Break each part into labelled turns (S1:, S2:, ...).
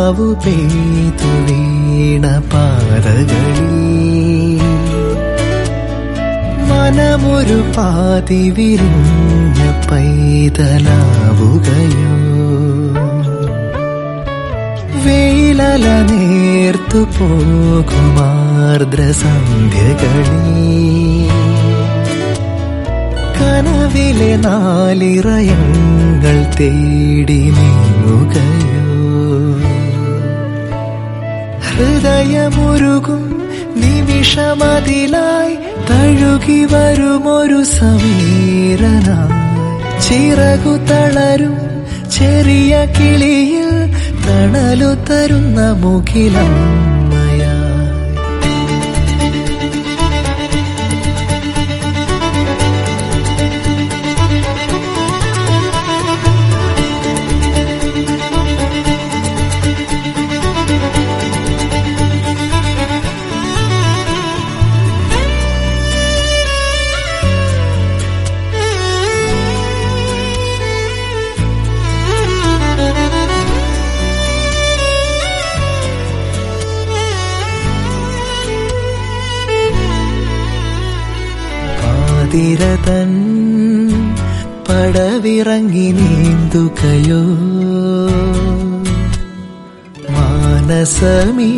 S1: നിലാവു പെയ്തു വീണ പാതകളിൽ മനമൊരു പാതി വിരിഞ്ഞ പൈതലാവുകയോ വെയിലല നേർത്തു പോകുമാർദ്ര സന്ധ്യകളിൽ കനവിലെ നാലിറയങ്ങൾ തേടി നീങ്ങുകയോ ഹൃദയമുരുകും നിമിഷമതിലായി തഴുകി വരുമൊരു സമീരനായി ചിറകു തളരും ചെറിയ കിളിയിൽ തണലു തരുന്ന മുഖിലമ്മയായി പാതിരതൻ പടവിറങ്ങി നീന്തുകയോ മാനസമീ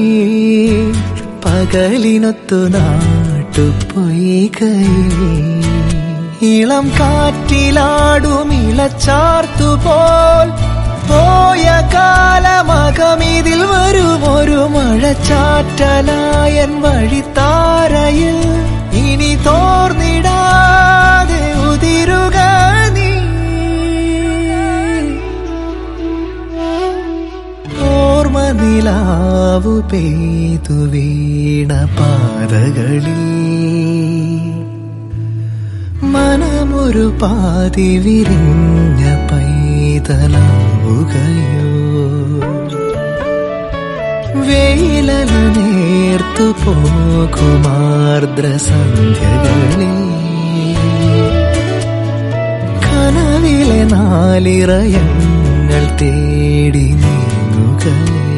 S1: പകലിനൊത്തു നാട്ടുപൊയ്കയേ ഇളം കാറ്റിലാടും ഇളച്ചാർത്തുപോൽ പോയ കാലമകമിതിൽ വരുമൊരു മഴച്ചാറ്റലായൻ വഴിത്താരയിൽ ഇനി തോർന്നിടാതെ ഉതിരുക നീ ഓർമ്മ നിലാവു പെയ്തു വീണ പാതകളിൽ മനമൊരു പാതി വിരിഞ്ഞ പൈതലാവുകയോ വെയിലല നേർത്തു പോകുമാർദ്ര സന്ധ്യകളിൽ കനവിലെ നാലിറയങ്ങൾ തേടി നീങ്ങുകയോ